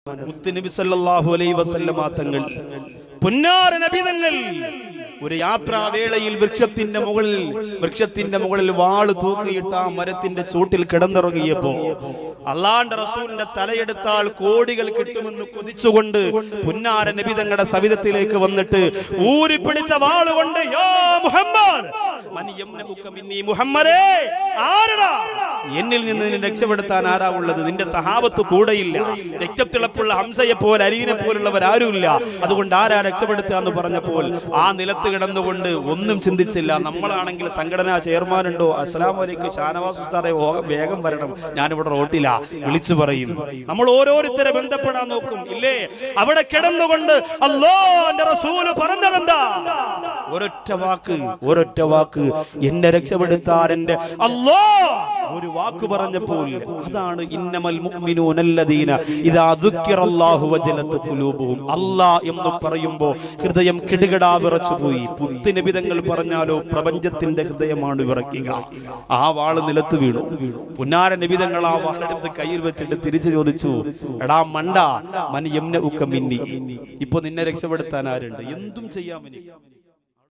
മുത്തുനബി സല്ലല്ലാഹു അലൈഹി വസല്ലമ തങ്ങൾ പുന്നാര നബിതങ്ങൾ ഒരു യാത്രാവേളയിൽ വൃക്ഷത്തിന്റെ മുകളിൽ വൃക്ഷത്തിന്റെ മുകളിൽ വാള് തൂക്കിയിട്ട് ആ മരത്തിന്റെ ചൂട്ടിൽ കിടന്നിറങ്ങിയപ്പോ അള്ളാന്റെ റസൂലിന്റെ തലയെടുത്താൽ കോടികൾ കിട്ടുമെന്ന് കൊതിച്ചുകൊണ്ട് പുന്നാര നബി തങ്ങളുടെ സവിധത്തിലേക്ക് വന്നിട്ട് ഊരി പിടിച്ച വാളുകൊണ്ട് യാ മുഹമ്മദ് മൻ യംനഉക മിന്നീ മുഹമ്മദേ ആരടാ എന്നിൽ നിന്ന് നിന്നെ രക്ഷപ്പെടുത്താൻ ആരാ ഉള്ളത് നിന്റെ സഹാബത്ത് കൂടെയില്ല രക്തത്തിളപ്പുള്ള ഹംസയെ പോലെ അരീനെ പോലുള്ളവർ ആരുമില്ല അതുകൊണ്ട് ആരാ രക്ഷപ്പെടുത്തുക എന്ന് പറഞ്ഞപ്പോൾ ആ നിലത്ത് കിടന്നുകൊണ്ട് ഒന്നും ചിന്തിച്ചില്ല നമ്മളാണെങ്കിൽ സംഘടനാ ചെയർമാൻ ഉണ്ടോ അസ്സലാം വലൈക്കും ഷാനവാസ് ഉസ്താറെ ഓ- വേഗം വരണം ഞാനിവിടെ റോട്ടില വിളിച്ചു പറയും നമ്മൾ ഓരോരുത്തരെ ബന്ധപ്പെടാൻ നോക്കും ഇല്ലേ അവിടെ കിടന്നുകൊണ്ട് അല്ലോ എന്റെ റസൂല് പറഞ്ഞതെന്താ ഒരൊറ്റ വാക്ക് ഒരൊറ്റ വാക്ക് എന്നെ രക്ഷപ്പെടുത്താൻ എന്റെ അല്ലോ ഒരു വാക്ക് പറഞ്ഞപ്പോൾ അതാണ് ഇന്നമൽ മുഅ്മിനൂനല്ലദീന ഇദാ ദുക്കിറല്ലാഹു വജലത് ഖുലൂബുഹും അല്ലാ എന്ന് പറയുമ്പോൾ ഹൃദയം കിടുകിടാ വിറച്ചു പോയി പുത്തി നബിതങ്ങൾ പറഞ്ഞാലോ പ്രപഞ്ചത്തിന്റെ ഹൃദയമാണ് വിറയ്ക്കുക ആ വാള് നിലത്ത് വീണു പുന്നാര നബിതങ്ങൾ ആ വാളെടുത്ത് കയ്യിൽ വെച്ചിട്ട് തിരിച്ചു ചോദിച്ചു എടാ മണ്ട മൻ യംന മിന്നി ഇപ്പൊ നിന്നെ രക്ഷപ്പെടുത്താൻ ആരുണ്ട് എന്തും ചെയ്യാം എനിക്ക്